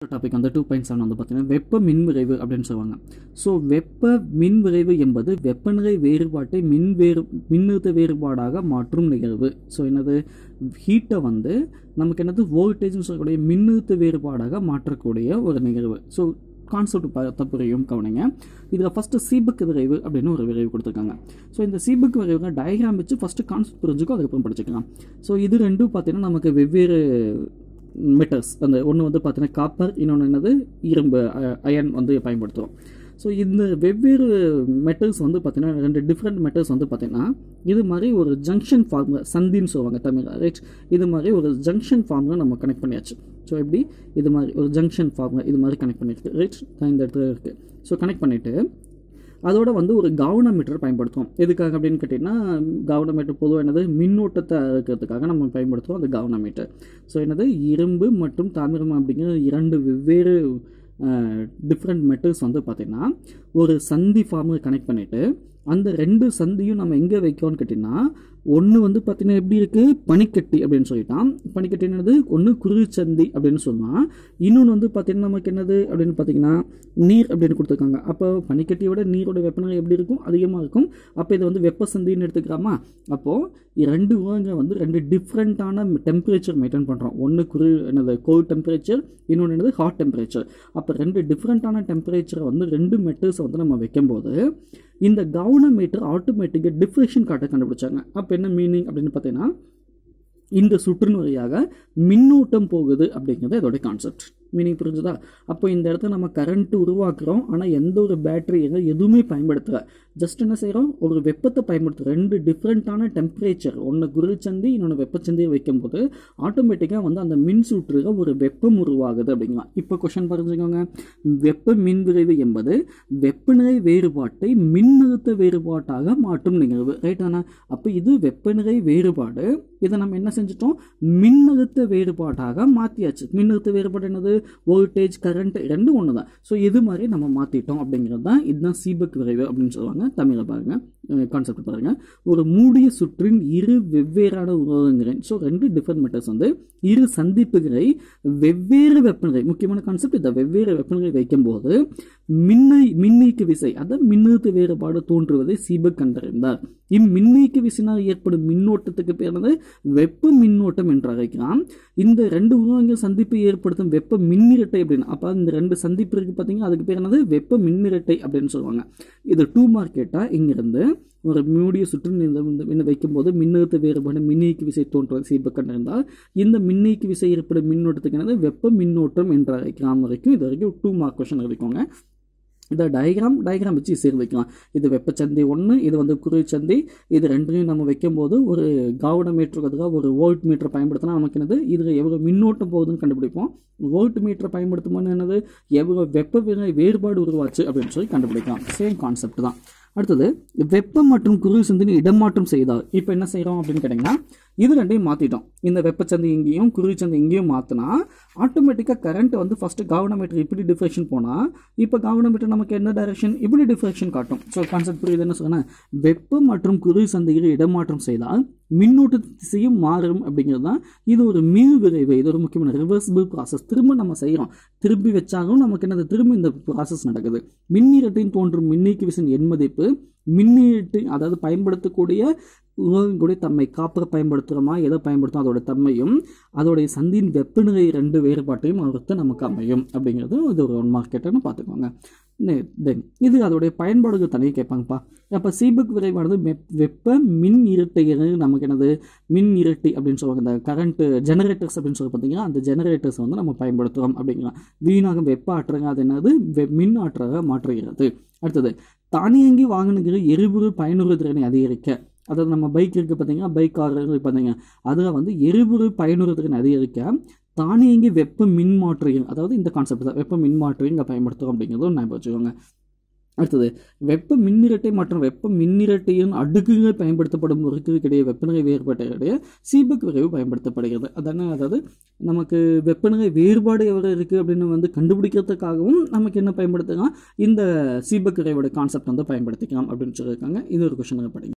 topic வந்து two point seven வந்து பார்த்தீங்கன்னா வெப்ப மின் விரைவு அப்படின்னு சொல்லுவாங்க ஸோ வெப்ப மின் விரைவு என்பது வெப்பநிலை வேறுபாட்டை மின் வேறு மின்னழுத்த வேறுபாடாக மாற்றும் நிகழ்வு ஸோ என்னது ஹீட்டை வந்து நமக்கு என்னது வோல்டேஜ்னு சொல்லக்கூடிய மின்னழுத்த வேறுபாடாக மாற்றக்கூடிய ஒரு நிகழ்வு ஸோ கான்செப்ட் பார்த்த புரியும் கவனிங்க இதில் ஃபஸ்ட்டு சீபக் விரைவு அப்படின்னு ஒரு விரைவு கொடுத்துருக்காங்க ஸோ இந்த சீபக் விரைவுங்க டயக்ராம் வச்சு ஃபஸ்ட்டு கான்செப்ட் புரிஞ்சுக்கோ அதுக்கப்புறம் படிச்சுக்கலாம் ஸோ இது ரெண்டும் பார்த்தீங்கன்னா நமக்கு வெவ்வேறு மெட்டல்ஸ் அந்த ஒன்று வந்து பார்த்தீங்கன்னா காப்பர் இன்னொன்று என்னது இரும்பு அயன் வந்து பயன்படுத்துகிறோம் ஸோ இந்த வெவ்வேறு மெட்டல்ஸ் வந்து பார்த்தீங்கன்னா ரெண்டு டிஃப்ரெண்ட் மெட்டல்ஸ் வந்து பார்த்தீங்கன்னா இது மாதிரி ஒரு ஜங்ஷன் ஃபார்ம் சந்தின்னு சொல்லுவாங்க தமிழ் ரைட் இது மாதிரி ஒரு ஜங்ஷன் ஃபார்மில் நம்ம கனெக்ட் பண்ணியாச்சு ஸோ எப்படி இது மாதிரி ஒரு ஜங்ஷன் ஃபார்மில் இது மாதிரி கனெக்ட் பண்ணியிருக்கு ரைட் இந்த இடத்துல இருக்குது ஸோ கனெக்ட் பண்ணிவிட்டு அதோட வந்து ஒரு கவுனமீட்டர் பயன்படுத்துவோம் எதுக்காக அப்படின்னு கேட்டிங்கன்னா கவுனமீட்டர் பொதுவாக என்னது மின்னோட்டத்தை இருக்கிறதுக்காக நம்ம பயன்படுத்துவோம் அந்த கவுனமீட்டர் ஸோ என்னது இரும்பு மற்றும் தாமிரம் அப்படிங்கிற இரண்டு வெவ்வேறு டிஃப்ரெண்ட் மெட்டல்ஸ் வந்து பார்த்திங்கன்னா ஒரு சந்தி ஃபார்மில் கனெக்ட் பண்ணிவிட்டு அந்த ரெண்டு சந்தியும் நம்ம எங்கே வைக்கோன்னு கேட்டிங்கன்னா ஒன்று வந்து பார்த்திங்கன்னா எப்படி இருக்குது பனிக்கட்டி அப்படின்னு சொல்லிட்டான் பனிக்கட்டி என்னது ஒன்று குருச்சந்தி அப்படின்னு சொல்லலாம் இன்னொன்று வந்து பார்த்திங்கன்னா நமக்கு என்னது அப்படின்னு பார்த்தீங்கன்னா நீர் அப்படின்னு கொடுத்துருக்காங்க அப்போ பனிக்கட்டியை விட நீரோட வெப்பநிலை எப்படி இருக்கும் அதிகமாக இருக்கும் அப்போ இதை வந்து வெப்ப சந்தின்னு எடுத்துக்கிறாமா அப்போது ரெண்டு உலகங்கள் வந்து ரெண்டு டிஃப்ரெண்ட்டான டெம்பரேச்சர் மெயின்டைன் பண்ணுறோம் ஒன்று குரு என்னது கோல்ட் டெம்பரேச்சர் இன்னொன்று என்னது ஹாட் டெம்பரேச்சர் அப்போ ரெண்டு டிஃப்ரெண்ட்டான டெம்பரேச்சரை வந்து ரெண்டு மெட்டல்ஸை வந்து நம்ம வைக்கும்போது இந்த கவுனமீட்டர் ஆட்டோமேட்டிக்காக டிஃப்ரெக்ஷன் காட்ட கண்டுபிடிச்சாங்க அப்போ என்ன மீனிங் அப்படின்னு பார்த்தீங்கன்னா இந்த சுற்றின் வழியாக மின்னூட்டம் போகுது அப்படிங்கிறது இதோட கான்செப்ட் மீனிங் புரிஞ்சுதா அப்போ இந்த இடத்துல நம்ம கரண்ட் உருவாக்குறோம் ஆனால் எந்த ஒரு பேட்டரி எதுவுமே பயன்படுத்தல ஜஸ்ட் என்ன செய்கிறோம் ஒரு வெப்பத்தை பயன்படுத்துகிறோம் ரெண்டு டிஃப்ரெண்ட்டான டெம்பரேச்சர் ஒன்று குருச்சந்தி இன்னொன்று வெப்பச்சந்தியை வைக்கும்போது ஆட்டோமேட்டிக்காக வந்து அந்த மின் சுற்றுல ஒரு வெப்பம் உருவாகுது அப்படிங்கலாம் இப்போ கொஷன் புரிஞ்சுக்கோங்க வெப்ப மின் விரைவு என்பது வெப்பநிலை வேறுபாட்டை மின்னழுத்த வேறுபாட்டாக மாற்றும் நிகழ்வு ரைட் தானே அப்போ இது வெப்பநிலை வேறுபாடு இதை நம்ம என்ன செஞ்சிட்டோம் மின்னழுத்த வேறுபாட்டாக மாற்றியாச்சு மின்னழுத்த வேறுபாடு என்னது வோல்டேஜ் கரண்ட் ரெண்டும் ஒன்று தான் ஸோ இது மாதிரி நம்ம மாற்றிட்டோம் அப்படிங்கிறது தான் இதுதான் சீபக் விரைவு அப்படின்னு சொல்லுவாங்க தமிழை பாருங்க கான்செப்ட் பாருங்க ஒரு மூடிய சுற்றின் இரு வெவ்வேறான உலகங்களின் ஸோ ரெண்டு டிஃப்ரெண்ட் மெட்டர்ஸ் வந்து இரு சந்திப்புகளை வெவ்வேறு வெப்பநிலை முக்கியமான கான்செப்ட் இந்த வெவ்வேறு வெப்பநிலை வைக்கும்போது மின்னை மின்னீக்கு விசை அதான் மின்னழுத்த வேறுபாடு தோன்றுவதை சீபக் கண்டறிந்தார் இம்மின்னீக்கு விசையினால் ஏற்படும் மின்னோட்டத்துக்கு பேர்னது வெப்ப மின்னோட்டம் என்று அழைக்கலாம் இந்த ரெண்டு உலகங்கள் சந்திப்பை ஏற்படுத்தும் வெப்ப மின்னிரட்டை அப்படின்னு அப்போ இந்த ரெண்டு சந்திப்பு இருக்குது பார்த்தீங்கன்னா அதுக்கு பேர் என்னது வெப்ப மின்னிரட்டை அப்படின்னு சொல்லுவாங்க இது டூ மார்க்கெட்டாக இங்கிருந்து ஒரு மூடிய சுற்று இந்த வைக்கும்போது மின்னழுத்த வேறுபாடு மின்னீக்கு விசை தோன்றுவது சீப கண்டிருந்தால் இந்த மின்னீக்கு விசை ஏற்படும் மின்னோட்டத்துக்கு என்னது வெப்ப மின்னோட்டம் என்று அழைக்கலாம் வரைக்கும் இது வரைக்கும் டூ மார்க் கொஷன் எழுதிக்கோங்க இந்த டயக்ராம் டயக்ராம் வச்சு சேர்ந்து வைக்கலாம் இது வெப்பச்சந்தி ஒன்று இது வந்து குருச்சந்தி இது ரெண்டையும் நம்ம வைக்கும்போது ஒரு கவுட மீட்டருக்கு ஒரு வோல்ட் மீட்டர் பயன்படுத்தினா நமக்கு என்னது இதில் எவ்வளோ மின்னோட்டம் போகுதுன்னு கண்டுபிடிப்போம் வோல்ட் மீட்டர் பயன்படுத்தும் போது என்னது எவ்வளோ வெப்ப வேறுபாடு உருவாச்சு அப்படின்னு சொல்லி கண்டுபிடிக்கலாம் சேம் கான்செப்ட் தான் அடுத்தது வெப்பம் மற்றும் குரு சந்தினி இடமாற்றம் செய்தால் இப்போ என்ன செய்கிறோம் அப்படின்னு கேட்டிங்கன்னா இது ரெண்டையும் மாற்றிட்டோம் இந்த வெப்பச்சந்தி இங்கேயும் குருச்சந்தி இங்கேயும் மாற்றினா ஆட்டோமேட்டிக்காக கரண்ட் வந்து ஃபஸ்ட்டு கவர்னமீட்டர் இப்படி டிஃப்ரெக்ஷன் போனால் இப்போ கவர்னமீட்டர் நமக்கு என்ன டைரக்ஷன் இப்படி டிஃப்ரெக்ஷன் காட்டும் ஸோ கான்செப்ட் புரியுது என்ன சொன்னேன் வெப்பம் மற்றும் குரு சந்தையில் இடமாற்றம் செய்தால் மின்னோட்ட திசையும் மாறும் அப்படிங்கிறது தான் இது ஒரு மீள் விரைவு இது ஒரு முக்கியமான ரிவர்சிபிள் ப்ராசஸ் திரும்ப நம்ம செய்கிறோம் திரும்பி வச்சாலும் நமக்கு என்னது திரும்ப இந்த ப்ராசஸ் நடக்குது மின்னீரட்டையும் தோன்றும் மின்னீக்கு விசின் எண் மதிப்பு மின்னீட்டு அதாவது பயன்படுத்தக்கூடிய உலகங்களுடைய தன்மை காப்பரை பயன்படுத்துகிறோமா எதை பயன்படுத்தும் அதோட தன்மையும் அதோடைய சந்தியின் வெப்பநிலை ரெண்டு வேறுபாட்டையும் அவருக்கு நமக்கு அமையும் அப்படிங்கிறது இது ஒரு ஒன் மார்க்கெட்டுன்னு பார்த்துக்கோங்க தென் இது அதோடைய பயன்பாடுகள் தனியாக கேட்பாங்கப்பா அப்போ சீபக் விரைவானது வெப்ப மின் இரட்டை நமக்கு என்னது மின் இரட்டி அப்படின்னு சொல்லுவாங்க இந்த கரண்ட்டு ஜெனரேட்டர்ஸ் அப்படின்னு சொல்லி பார்த்தீங்கன்னா அந்த ஜெனரேட்டர்ஸ் வந்து நம்ம பயன்படுத்துகிறோம் அப்படிங்கிறோம் வீணாக வெப்ப ஆற்றுங்க அது என்னது மின் ஆற்றாக மாற்றுகிறது அடுத்தது தானியங்கி வாகனங்கள் எரிபொரு பயனுறு திறனை அதிகரிக்க அதாவது நம்ம பைக் இருக்குது பார்த்தீங்கன்னா பைக் கார் பார்த்தீங்க அதில் வந்து எரிபொரு பயனுறு திறனை அதிகரிக்க தானியங்கி வெப்ப மின்மாற்றிகள் அதாவது இந்த கான்செப்ட் தான் வெப்ப மின்மாற்றிகள் இங்கே பயன்படுத்துகிறோம் அப்படிங்கிறதும் ஞாபகம் வச்சுக்கோங்க அடுத்தது வெப்ப மின்னிரட்டை மற்றும் வெப்ப மின்னிரட்டையின் அடுக்குகள் பயன்படுத்தப்படும் பொருட்களுக்கிடையே வெப்பநிலை வேறுபாட்டிடையே சீபக் விரைவு பயன்படுத்தப்படுகிறது அதான அதாவது நமக்கு வெப்பநிலை வேறுபாடு எவ்வளோ இருக்குது அப்படின்னு வந்து கண்டுபிடிக்கிறதுக்காகவும் நமக்கு என்ன பயன்படுத்தலாம் இந்த சீபக் விரைவோட கான்செப்ட் வந்து பயன்படுத்திக்கலாம் அப்படின்னு சொல்லியிருக்காங்க இது ஒரு கொஷனுக்கு படிங்க